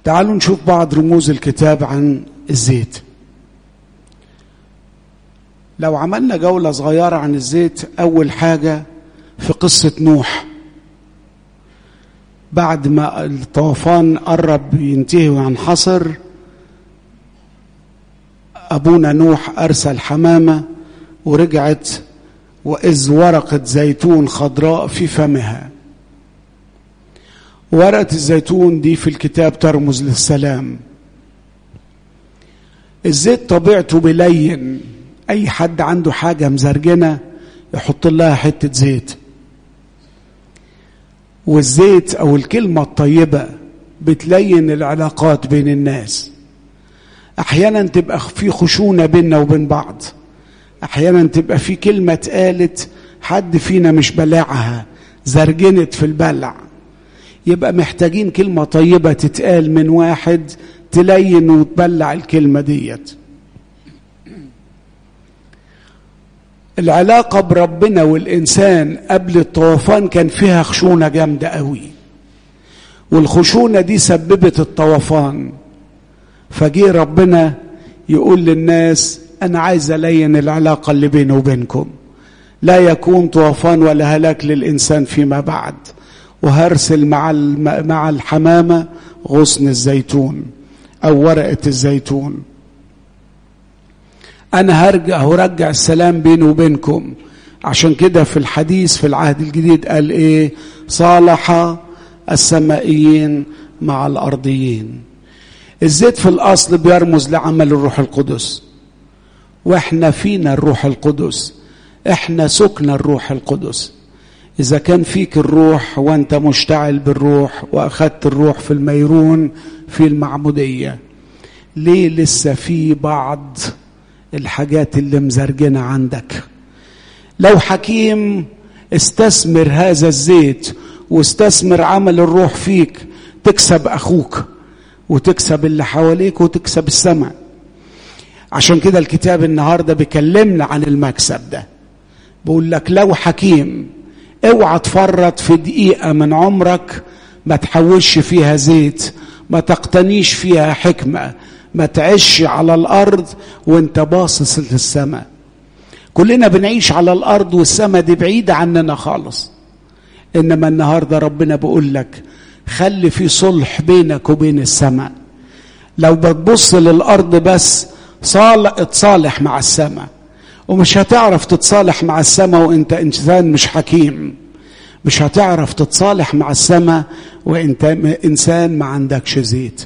تعالوا نشوف بعض رموز الكتاب عن الزيت لو عملنا جولة صغيرة عن الزيت أول حاجة في قصة نوح بعد ما الطوفان قرب ينتهي وينحصر أبونا نوح أرسل حمامة ورجعت وإذ ورقة زيتون خضراء في فمها ورقة الزيتون دي في الكتاب ترمز للسلام الزيت طبيعته بلين أي حد عنده حاجة مزرجنة يحط لها حتة زيت والزيت أو الكلمة الطيبة بتلين العلاقات بين الناس أحيانا تبقى في خشونة بيننا وبين بعض أحيانا تبقى في كلمة اتقالت حد فينا مش بلعها زرجنت في البلع يبقى محتاجين كلمة طيبة تتقال من واحد تلين وتبلع الكلمة ديت العلاقة بربنا والإنسان قبل الطوفان كان فيها خشونة جامدة قوي والخشونة دي سببت الطوفان فجي ربنا يقول للناس أنا عايز ألين العلاقة اللي بيني وبينكم لا يكون طوفان ولا هلاك للإنسان فيما بعد وهرسل مع مع الحمامة غصن الزيتون أو ورقة الزيتون أنا هرجع هرجع السلام بيني وبينكم عشان كده في الحديث في العهد الجديد قال إيه صالح السمائيين مع الأرضيين الزيت في الأصل بيرمز لعمل الروح القدس واحنا فينا الروح القدس احنا سكن الروح القدس إذا كان فيك الروح وأنت مشتعل بالروح وأخذت الروح في الميرون في المعمودية ليه لسه في بعض الحاجات اللي مزرجنة عندك لو حكيم استثمر هذا الزيت واستثمر عمل الروح فيك تكسب أخوك وتكسب اللي حواليك وتكسب السماء عشان كده الكتاب النهارده بيكلمنا عن المكسب ده بيقول لك لو حكيم اوعى تفرط في دقيقة من عمرك ما تحوش فيها زيت ما تقتنيش فيها حكمة ما تعيش على الأرض وانت باصص للسماء كلنا بنعيش على الأرض والسماء دي بعيدة عننا خالص إنما النهاردة ربنا بيقول لك خلي في صلح بينك وبين السماء لو بتبص للأرض بس صالح اتصالح مع السماء ومش هتعرف تتصالح مع السماء وانت انسان مش حكيم مش هتعرف تتصالح مع السماء وانت انسان ما عندكش زيت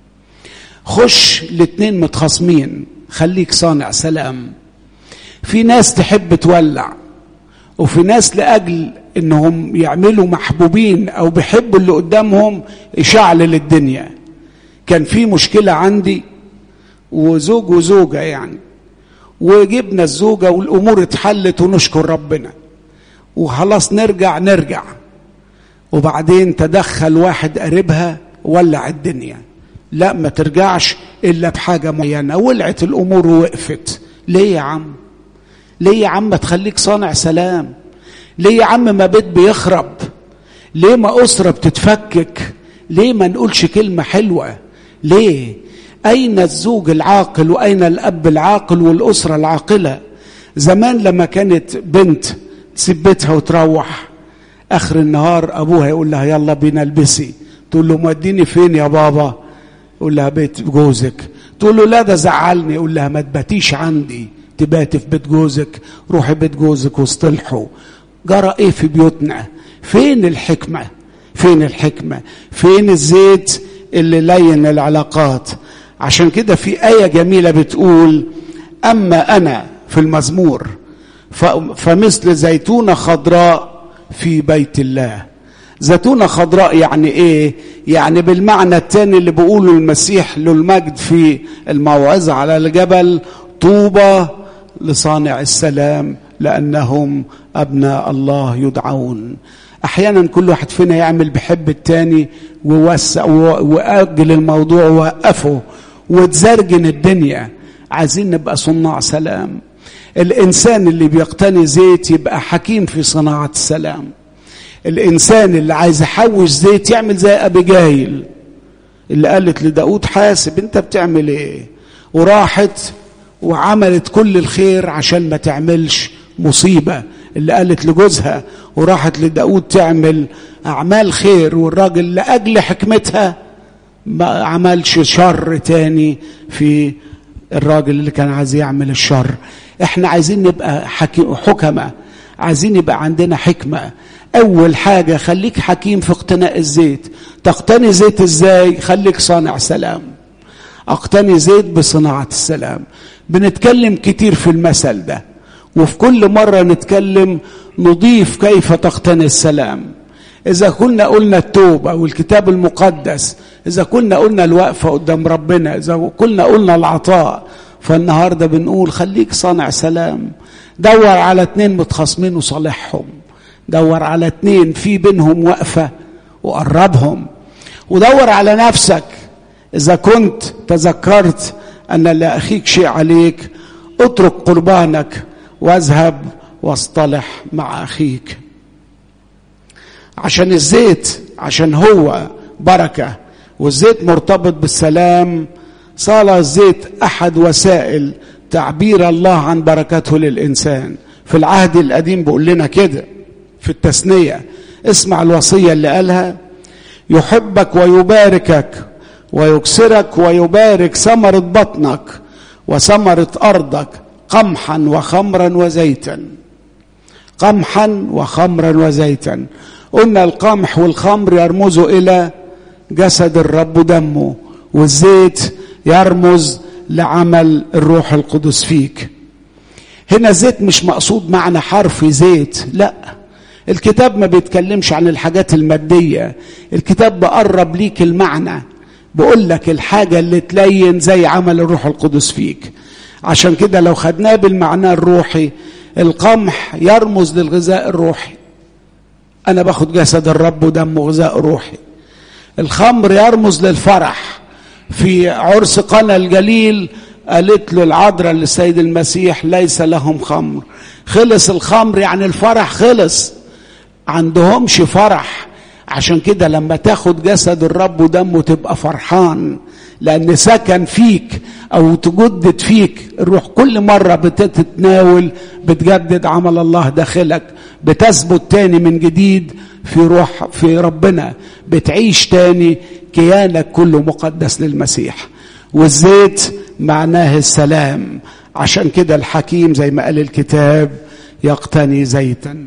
خش الاتنين متخاصمين خليك صانع سلام في ناس تحب تولع وفي ناس لاجل انهم يعملوا محبوبين او بيحبوا اللي قدامهم يشعلل الدنيا كان في مشكله عندي وزوج وزوجه يعني وجبنا الزوجه والامور اتحلت ونشكر ربنا وخلاص نرجع نرجع وبعدين تدخل واحد قريبها ولع الدنيا لا ما ترجعش الا بحاجه معينه ولعت الامور ووقفت ليه يا عم ليه يا عم ما تخليك صانع سلام ليه يا عم ما بيت بيخرب ليه ما اسره بتتفكك ليه ما نقولش كلمه حلوه ليه أين الزوج العاقل وأين الأب العاقل والأسرة العاقلة زمان لما كانت بنت تسيب بيتها وتروح آخر النهار أبوها يقول لها يلا بينا البسي تقول له موديني فين يا بابا يقول لها بيت جوزك تقول له لا ده زعلني يقول لها ما تباتيش عندي تباتي في بيت جوزك روحي بيت جوزك واصطلحوا جرى ايه في بيوتنا فين الحكمة فين الحكمة فين الزيت اللي لين العلاقات عشان كده في آية جميلة بتقول أما أنا في المزمور فمثل زيتونة خضراء في بيت الله زيتونة خضراء يعني إيه؟ يعني بالمعنى الثاني اللي بيقوله المسيح له المجد في الموعظة على الجبل طوبى لصانع السلام لأنهم أبناء الله يدعون أحيانا كل واحد فينا يعمل بحب التاني ووسع وأجل الموضوع ووقفه وتزرجن الدنيا عايزين نبقى صناع سلام الانسان اللي بيقتني زيت يبقى حكيم في صناعه السلام الانسان اللي عايز يحوش زيت يعمل زي ابيجايل اللي قالت لداود حاسب انت بتعمل ايه وراحت وعملت كل الخير عشان ما تعملش مصيبة اللي قالت لجوزها وراحت لداود تعمل أعمال خير والراجل لأجل حكمتها ما عملش شر تاني في الراجل اللي كان عايز يعمل الشر احنا عايزين نبقى حكمة عايزين يبقى عندنا حكمة أول حاجة خليك حكيم في اقتناء الزيت تقتني زيت ازاي خليك صانع سلام اقتني زيت بصناعة السلام بنتكلم كتير في المثل ده وفي كل مرة نتكلم نضيف كيف تقتني السلام إذا كنا قلنا التوبة والكتاب المقدس إذا كنا قلنا الوقفة قدام ربنا إذا كنا قلنا العطاء فالنهاردة بنقول خليك صانع سلام دور على اتنين متخاصمين وصالحهم دور على اتنين في بينهم وقفة وقربهم ودور على نفسك إذا كنت تذكرت أن لأخيك شيء عليك اترك قربانك واذهب واصطلح مع أخيك عشان الزيت عشان هو بركة والزيت مرتبط بالسلام صار الزيت أحد وسائل تعبير الله عن بركته للإنسان في العهد القديم بيقول لنا كده في التثنية اسمع الوصية اللي قالها يحبك ويباركك ويكسرك ويبارك ثمرة بطنك وثمرة أرضك قمحا وخمرا وزيتا قمحا وخمرا وزيتا قلنا القمح والخمر يرمزوا إلى جسد الرب دمه والزيت يرمز لعمل الروح القدس فيك هنا زيت مش مقصود معنى حرفي زيت لا الكتاب ما بيتكلمش عن الحاجات المادية الكتاب بقرب ليك المعنى بقول لك الحاجة اللي تلين زي عمل الروح القدس فيك عشان كده لو خدناه بالمعنى الروحي القمح يرمز للغذاء الروحي أنا باخد جسد الرب ودمه غذاء روحي الخمر يرمز للفرح في عرس قنا الجليل قالت له العذراء للسيد المسيح ليس لهم خمر خلص الخمر يعني الفرح خلص عندهمش فرح عشان كده لما تاخد جسد الرب ودمه تبقى فرحان لأن سكن فيك أو تجدد فيك الروح كل مرة بتتناول بتجدد عمل الله داخلك بتثبت تاني من جديد في روح في ربنا بتعيش تاني كيانك كله مقدس للمسيح والزيت معناه السلام عشان كده الحكيم زي ما قال الكتاب يقتني زيتا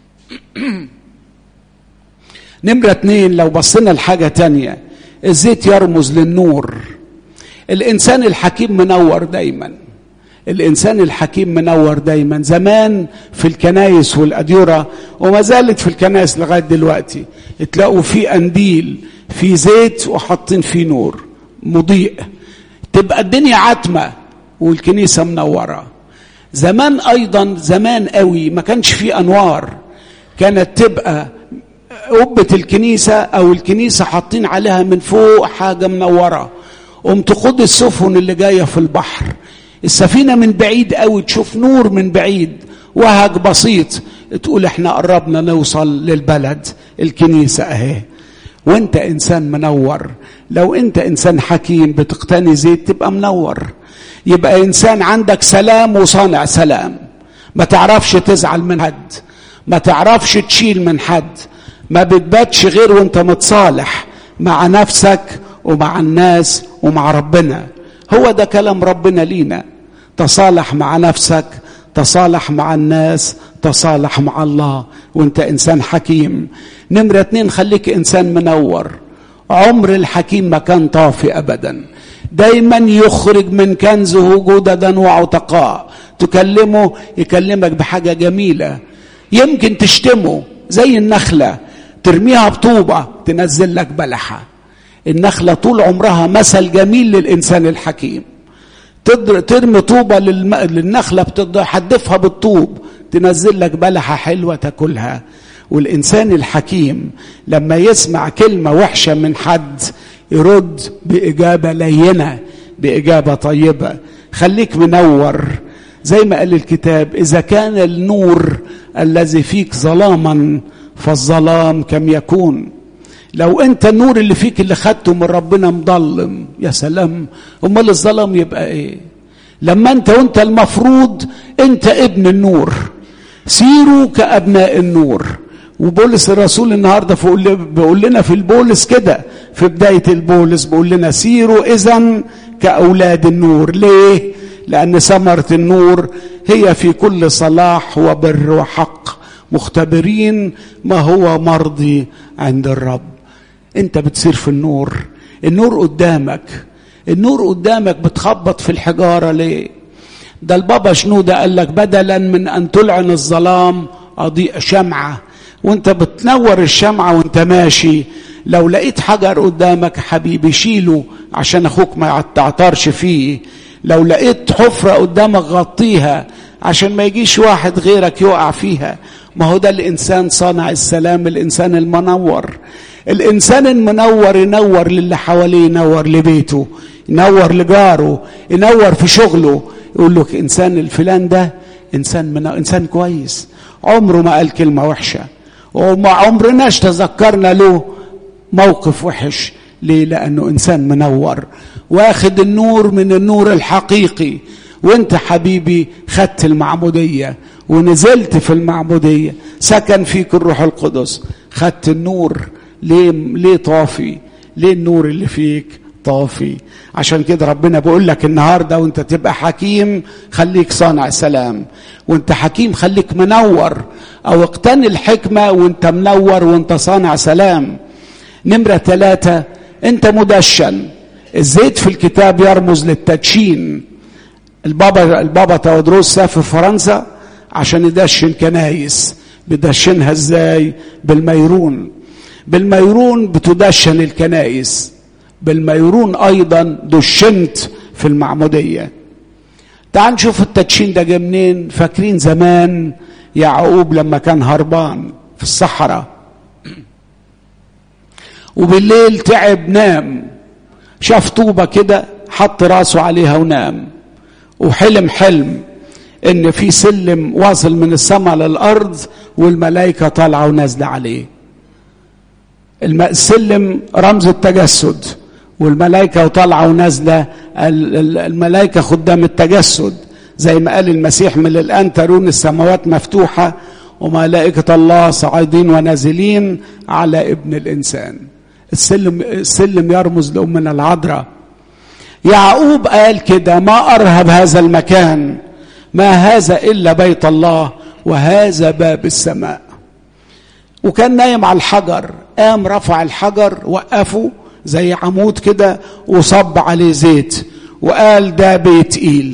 نمرة اتنين لو بصينا لحاجة تانية الزيت يرمز للنور الإنسان الحكيم منور دايما الإنسان الحكيم منور دايما زمان في الكنايس والأديرة وما زالت في الكنايس لغاية دلوقتي تلاقوا في قنديل في زيت وحاطين فيه نور مضيء تبقى الدنيا عتمة والكنيسة منورة زمان أيضا زمان قوي ما كانش فيه أنوار كانت تبقى قبة الكنيسة أو الكنيسة حاطين عليها من فوق حاجة منورة قوم تقود السفن اللي جاية في البحر السفينة من بعيد قوي تشوف نور من بعيد وهج بسيط تقول احنا قربنا نوصل للبلد الكنيسة اهي وانت انسان منور لو انت انسان حكيم بتقتني زيت تبقى منور يبقى انسان عندك سلام وصانع سلام ما تعرفش تزعل من حد ما تعرفش تشيل من حد ما بتباتش غير وانت متصالح مع نفسك ومع الناس ومع ربنا هو ده كلام ربنا لينا تصالح مع نفسك تصالح مع الناس تصالح مع الله وانت انسان حكيم نمرة اتنين خليك انسان منور عمر الحكيم ما كان طافي ابدا دايما يخرج من كنزه جددا وعتقاء تكلمه يكلمك بحاجة جميلة يمكن تشتمه زي النخلة ترميها بطوبة تنزل لك بلحة النخلة طول عمرها مثل جميل للإنسان الحكيم ترمي طوبة للم... للنخلة بتحدفها بالطوب تنزل لك بلحة حلوة تاكلها والإنسان الحكيم لما يسمع كلمة وحشة من حد يرد بإجابة لينة بإجابة طيبة خليك منور زي ما قال الكتاب إذا كان النور الذي فيك ظلاما فالظلام كم يكون لو انت النور اللي فيك اللي خدته من ربنا مضلم يا سلام امال الظلام يبقى ايه لما انت وانت المفروض انت ابن النور سيروا كابناء النور وبولس الرسول النهارده بيقول لنا في البولس كده في بدايه البولس بيقول لنا سيروا اذا كاولاد النور ليه لان ثمره النور هي في كل صلاح وبر وحق مختبرين ما هو مرضي عند الرب انت بتسير في النور النور قدامك النور قدامك بتخبط في الحجاره ليه ده البابا شنودة قال لك بدلا من ان تلعن الظلام اضيء شمعه وانت بتنور الشمعه وانت ماشي لو لقيت حجر قدامك حبيبي شيله عشان اخوك ما تعترش فيه لو لقيت حفره قدامك غطيها عشان ما يجيش واحد غيرك يقع فيها ما هو ده الانسان صانع السلام الانسان المنور الانسان المنور ينور للي حواليه ينور لبيته ينور لجاره ينور في شغله يقول لك انسان الفلان ده انسان من انسان كويس عمره ما قال كلمه وحشه وما عمرناش تذكرنا له موقف وحش ليه لانه انسان منور واخد النور من النور الحقيقي وانت حبيبي خدت المعموديه ونزلت في المعموديه سكن فيك الروح القدس خدت النور ليه ليه طافي ليه النور اللي فيك طافي عشان كده ربنا بيقول لك النهارده وانت تبقى حكيم خليك صانع سلام وانت حكيم خليك منور او اقتني الحكمه وانت منور وانت صانع سلام نمره ثلاثه انت مدشن الزيت في الكتاب يرمز للتدشين البابا البابا تودروس سافر فرنسا عشان يدشن كنايس بدشنها ازاي بالميرون بالميرون بتدشن الكنائس بالميرون ايضا دشنت في المعموديه تعال نشوف التدشين ده جه منين فاكرين زمان يعقوب لما كان هربان في الصحراء وبالليل تعب نام شاف طوبة كده حط راسه عليها ونام وحلم حلم ان في سلم واصل من السماء للارض والملائكه طالعه ونازله عليه السلم رمز التجسد والملائكة وطالعة ونازلة الملائكة خدام التجسد زي ما قال المسيح من الآن ترون السماوات مفتوحة وملائكة الله صاعدين ونازلين على ابن الإنسان السلم, السلم يرمز لأمنا العذراء يعقوب قال كده ما أرهب هذا المكان ما هذا إلا بيت الله وهذا باب السماء وكان نايم على الحجر قام رفع الحجر وقفه زي عمود كده وصب عليه زيت وقال ده بيت ايل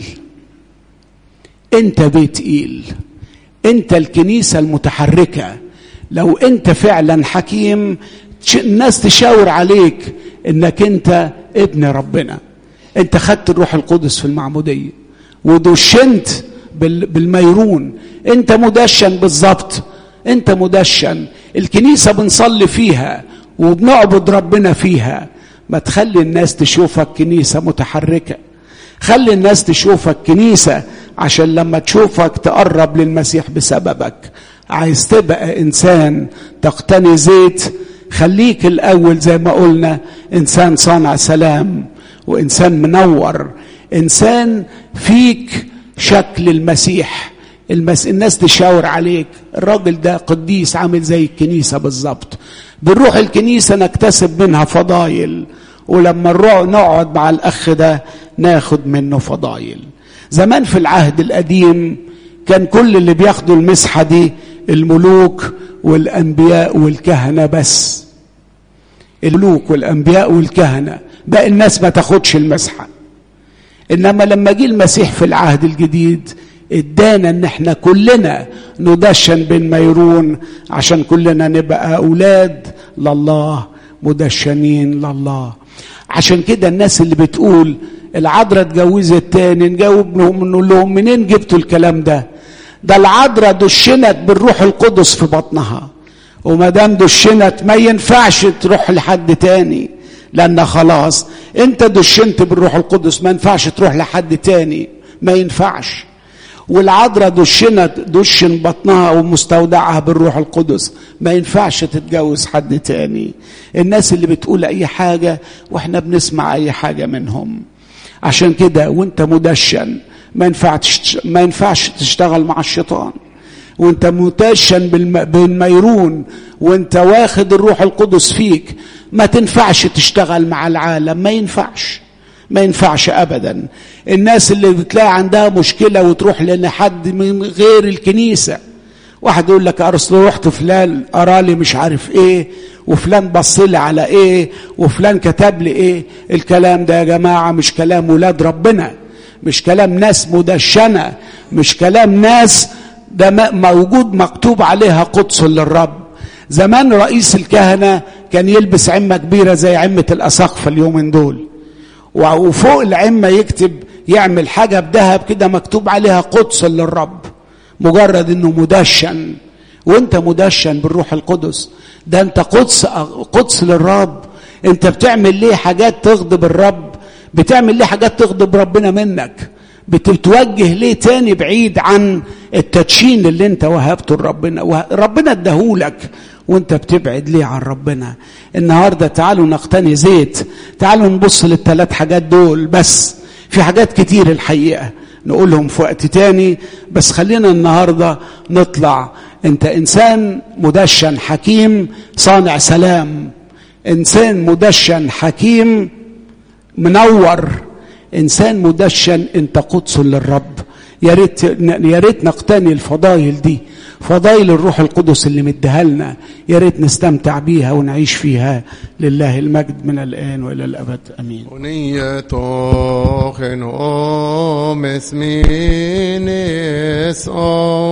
انت بيت ايل انت الكنيسة المتحركة لو انت فعلا حكيم الناس تشاور عليك انك انت ابن ربنا انت خدت الروح القدس في المعمودية ودشنت بالميرون انت مدشن بالظبط انت مدشن الكنيسة بنصلي فيها وبنعبد ربنا فيها ما تخلي الناس تشوفك كنيسة متحركة خلي الناس تشوفك كنيسة عشان لما تشوفك تقرب للمسيح بسببك عايز تبقى إنسان تقتني زيت خليك الأول زي ما قلنا إنسان صانع سلام وإنسان منور إنسان فيك شكل المسيح المس... الناس تشاور عليك الراجل ده قديس عامل زي الكنيسة بالظبط بنروح الكنيسة نكتسب منها فضايل ولما نروح نقعد مع الأخ ده ناخد منه فضايل زمان في العهد القديم كان كل اللي بياخدوا المسحة دي الملوك والأنبياء والكهنة بس الملوك والأنبياء والكهنة باقي الناس ما تاخدش المسحة إنما لما جه المسيح في العهد الجديد ادانا ان احنا كلنا ندشن بالميرون عشان كلنا نبقى اولاد لله مدشنين لله عشان كده الناس اللي بتقول العذراء اتجوزت تاني نجاوب لهم نقول لهم منين جبتوا الكلام ده ده العذراء دشنت بالروح القدس في بطنها وما دام دشنت ما ينفعش تروح لحد تاني لان خلاص انت دشنت بالروح القدس ما ينفعش تروح لحد تاني ما ينفعش والعذراء دشنت دشن بطنها ومستودعها بالروح القدس ما ينفعش تتجوز حد تاني الناس اللي بتقول اي حاجة واحنا بنسمع اي حاجة منهم عشان كده وانت مدشن ما ينفعش ما ينفعش تشتغل مع الشيطان وانت متشن بالميرون وانت واخد الروح القدس فيك ما تنفعش تشتغل مع العالم ما ينفعش ما ينفعش ابدا الناس اللي بتلاقي عندها مشكله وتروح لان حد من غير الكنيسه واحد يقول لك اصل رحت فلان ارالي مش عارف ايه وفلان بص لي على ايه وفلان كتب لي ايه الكلام ده يا جماعه مش كلام ولاد ربنا مش كلام ناس مدشنه مش كلام ناس ده موجود مكتوب عليها قدس للرب زمان رئيس الكهنه كان يلبس عمه كبيره زي عمه الاساقفه اليومين دول وفوق العمه يكتب يعمل حاجه بذهب كده مكتوب عليها قدس للرب مجرد انه مدشن وانت مدشن بالروح القدس ده انت قدس قدس للرب انت بتعمل ليه حاجات تغضب الرب بتعمل ليه حاجات تغضب ربنا منك بتتوجه ليه تاني بعيد عن التدشين اللي انت وهبته لربنا ربنا اداهولك وانت بتبعد ليه عن ربنا النهارده تعالوا نقتني زيت تعالوا نبص للثلاث حاجات دول بس في حاجات كتير الحقيقه نقولهم في وقت تاني بس خلينا النهارده نطلع انت انسان مدشن حكيم صانع سلام انسان مدشن حكيم منور انسان مدشن انت قدس للرب يا ريت يا ريت نقتني الفضايل دي فضايل الروح القدس اللي مديها لنا يا ريت نستمتع بيها ونعيش فيها لله المجد من الان والى الابد امين ونية خنوم اسمين اسقام